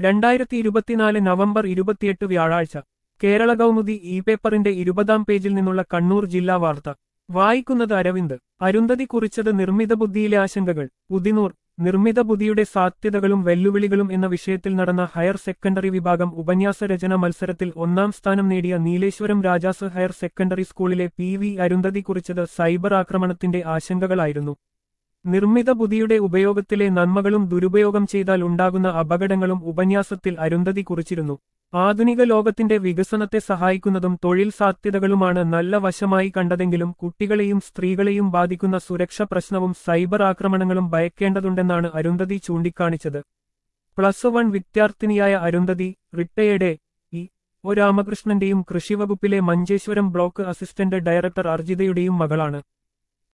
രണ്ടായിരത്തി ഇരുപത്തിനാല് നവംബർ ഇരുപത്തിയെട്ട് വ്യാഴാഴ്ച കേരള കൗമുദി ഇ പേപ്പറിന്റെ ഇരുപതാം പേജിൽ നിന്നുള്ള കണ്ണൂർ ജില്ലാ വാർത്ത വായിക്കുന്നത് അരവിന്ദ് അരുന്ധതി കുറിച്ചത് നിർമ്മിത ബുദ്ധിയിലെ ആശങ്കകൾ ഉദിനൂർ നിർമ്മിത ബുദ്ധിയുടെ സാധ്യതകളും വെല്ലുവിളികളും എന്ന വിഷയത്തിൽ നടന്ന ഹയർ സെക്കൻഡറി വിഭാഗം ഉപന്യാസ രചന മത്സരത്തിൽ ഒന്നാം സ്ഥാനം നേടിയ നീലേശ്വരം രാജാസ് ഹയർ സെക്കൻഡറി സ്കൂളിലെ പി വി അരുന്ധതി കുറിച്ചത് സൈബർ ആക്രമണത്തിന്റെ ആശങ്കകളായിരുന്നു നിർമ്മിത ബുദ്ധിയുടെ ഉപയോഗത്തിലെ നന്മകളും ദുരുപയോഗം ചെയ്താൽ ഉണ്ടാകുന്ന അപകടങ്ങളും ഉപന്യാസത്തിൽ അരുന്ധതി കുറിച്ചിരുന്നു ആധുനിക ലോകത്തിന്റെ വികസനത്തെ സഹായിക്കുന്നതും തൊഴിൽ സാധ്യതകളുമാണ് നല്ല വശമായി കണ്ടതെങ്കിലും കുട്ടികളെയും സ്ത്രീകളെയും ബാധിക്കുന്ന സുരക്ഷ പ്രശ്നവും സൈബർ ആക്രമണങ്ങളും ഭയക്കേണ്ടതുണ്ടെന്നാണ് അരുന്ധതി ചൂണ്ടിക്കാണിച്ചത് പ്ലസ് വൺ വിദ്യാർത്ഥിനിയായ അരുന്ധതി റിട്ടയേർഡ് ഇ ഒ രാമകൃഷ്ണന്റെയും കൃഷിവകുപ്പിലെ മഞ്ചേശ്വരം ബ്ലോക്ക് അസിസ്റ്റന്റ് ഡയറക്ടർ അർജിതയുടെയും മകളാണ്